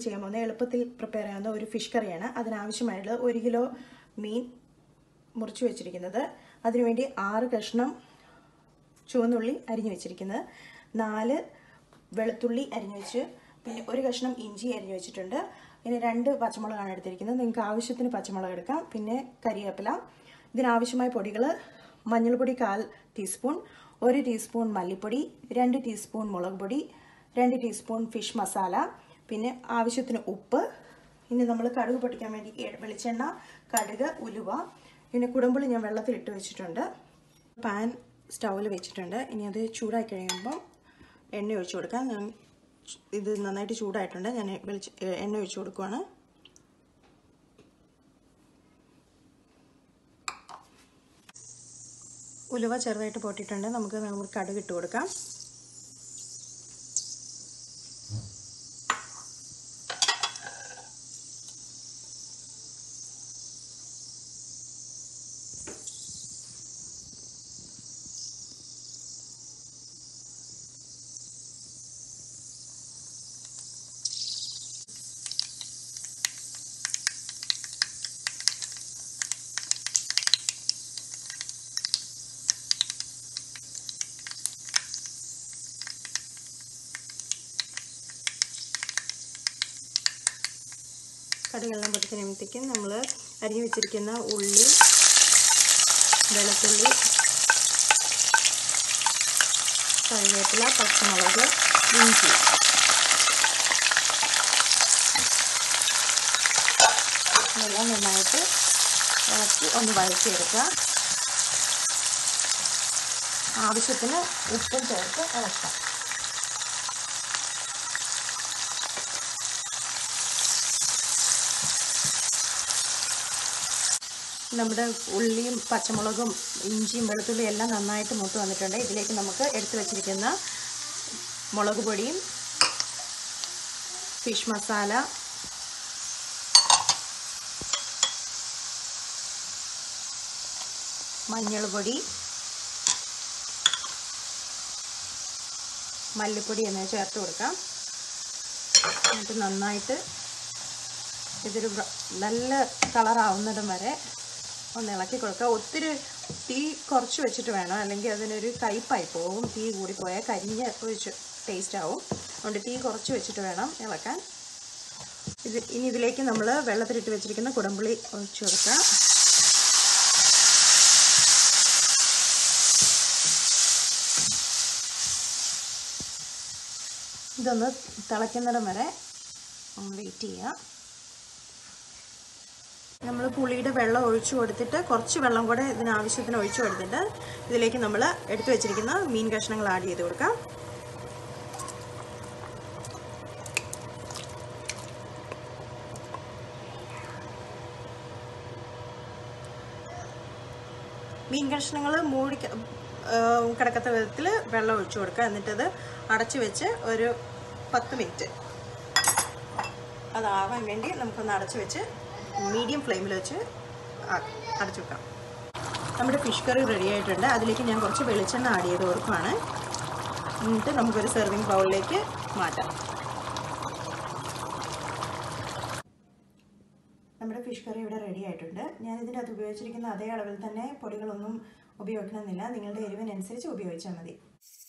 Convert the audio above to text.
ചെയ്യാൻ പോകുന്നത് എളുപ്പത്തിൽ പ്രിപ്പയർ ചെയ്യാവുന്ന ഒരു ഫിഷ് കറിയാണ് അതിനാവശ്യമായിട്ടുള്ള ഒരു കിലോ മീൻ മുറിച്ച് വെച്ചിരിക്കുന്നത് അതിനുവേണ്ടി ആറ് കഷ്ണം ചുവന്നുള്ളി അരിഞ്ഞു വെച്ചിരിക്കുന്നത് നാല് വെളുത്തുള്ളി അരിഞ്ഞു വെച്ച് പിന്നെ ഒരു കഷ്ണം ഇഞ്ചി അരിഞ്ഞു വെച്ചിട്ടുണ്ട് പിന്നെ രണ്ട് പച്ചമുളകാണ് എടുത്തിരിക്കുന്നത് നിങ്ങൾക്ക് ആവശ്യത്തിന് പച്ചമുളക് എടുക്കാം പിന്നെ കരിവേപ്പില ഇതിനാവശ്യമായ പൊടികൾ മഞ്ഞൾപ്പൊടി കാൽ ടീസ്പൂൺ ഒരു ടീസ്പൂൺ മല്ലിപ്പൊടി രണ്ട് ടീസ്പൂൺ മുളക് പൊടി രണ്ട് ടീസ്പൂൺ ഫിഷ് മസാല പിന്നെ ആവശ്യത്തിന് ഉപ്പ് ഇനി നമ്മൾ കടുക് പൊട്ടിക്കാൻ വേണ്ടി എ- വെളിച്ചെണ്ണ കടുക് ഉലുവ പിന്നെ കുടമ്പുളി ഞാൻ വെള്ളത്തിൽ ഇട്ട് വെച്ചിട്ടുണ്ട് പാൻ സ്റ്റൗവിൽ വെച്ചിട്ടുണ്ട് ഇനി അത് ചൂടായി കഴിയുമ്പോൾ എണ്ണ ഒഴിച്ചു കൊടുക്കാം ഞാൻ ഇത് നന്നായിട്ട് ചൂടായിട്ടുണ്ട് ഞാൻ വെളിച്ച എണ്ണ ഒഴിച്ചു കൊടുക്കുവാണ് ഉലുവ ചെറുതായിട്ട് പൊട്ടിയിട്ടുണ്ട് നമുക്ക് നമുക്ക് കടുക് ഇട്ട് കൊടുക്കാം കടുകെല്ലാം പൊട്ടി കഴിയുമ്പോഴത്തേക്കും നമ്മൾ അരിഞ്ഞു വെച്ചിരിക്കുന്ന ഉള്ളി വെളുത്തുള്ളി കറിവേപ്പില പച്ചമുളക് ഇഞ്ചി ഇതെല്ലാം നന്നായിട്ട് ഇളക്കി ഒന്ന് വഴറ്റിയെടുക്കുക ആവശ്യത്തിന് ഉപ്പും ചേർത്ത് ഇളക്കാം നമ്മുടെ ഉള്ളിയും പച്ചമുളകും ഇഞ്ചിയും വെളുത്തുള്ളിയും എല്ലാം നന്നായിട്ട് മൂത്ത് വന്നിട്ടുണ്ട് ഇതിലേക്ക് നമുക്ക് എടുത്തു വച്ചിരിക്കുന്ന മുളക് പൊടിയും ഫിഷ് മസാല മഞ്ഞൾ പൊടി മല്ലിപ്പൊടി എന്നിവ ചേർത്ത് കൊടുക്കാം എന്നിട്ട് നന്നായിട്ട് ഇതൊരു വ്ര- നല്ല കളറാവുന്നിടം വരെ ഒന്ന് ഇളക്കി കൊടുക്കുക ഒത്തിരി തീ കുറച്ച് വെച്ചിട്ട് വേണം അല്ലെങ്കിൽ അതിനൊരു കയ്പായി പോകും തീ കൂടിപ്പോയാൽ കരിഞ്ഞ ഒരു ടേസ്റ്റ് ആവും അതുകൊണ്ട് തീ കുറച്ച് വെച്ചിട്ട് വേണം ഇളക്കാൻ ഇത് ഇനി ഇതിലേക്ക് നമ്മൾ വെള്ളത്തിലിട്ട് വെച്ചിരിക്കുന്ന കുടമ്പുളി ഒഴിച്ചു കൊടുക്കുക ഇതൊന്ന് തിളയ്ക്കുന്നിടം വരെ വെയിറ്റ് ചെയ്യുക നമ്മൾ പുളിയുടെ വെള്ളം ഒഴിച്ചു കൊടുത്തിട്ട് കുറച്ച് വെള്ളം കൂടെ ഇതിനാവശ്യത്തിന് ഒഴിച്ചു കൊടുത്തിട്ട് ഇതിലേക്ക് നമ്മൾ എടുത്തു വെച്ചിരിക്കുന്ന മീൻ കഷ്ണങ്ങൾ ആഡ് ചെയ്ത് കൊടുക്കാം മീൻ കഷ്ണങ്ങൾ മൂടി ക- ആ, കിടക്കത്ത വിധത്തിൽ വെള്ളം ഒഴിച്ചു കൊടുക്കുക എന്നിട്ടത് അടച്ചു വെച്ച് ഒരു പത്ത് മിനിറ്റ് അതാവാൻ വേണ്ടി നമുക്കൊന്ന് അടച്ചു വെച്ച് മീഡിയം ഫ്ലെയിമിൽ വെച്ച് ആ- അടച്ചു വെക്കാം നമ്മുടെ ഫിഷ് കറി റെഡി ആയിട്ടുണ്ട് അതിലേക്ക് ഞാൻ കുറച്ച് വെളിച്ചെണ്ണ ആഡ് ചെയ്ത് കൊടുക്കുകയാണ് എന്നിട്ട് നമുക്കൊരു സെർവിങ് ബൗളിലേക്ക് മാറ്റാം നമ്മുടെ ഫിഷ് കറി ഇവിടെ റെഡി ആയിട്ടുണ്ട് ഞാൻ ഇതിൻ്റെ അകത്ത് ഉപയോഗിച്ചിരിക്കുന്ന അതേ അളവിൽ തന്നെ പൊടികളൊന്നും ഉപയോഗിക്കണമെന്നില്ല നിങ്ങളുടെ എരിവിനനുസരിച്ച് ഉപയോഗിച്ചാൽ മതി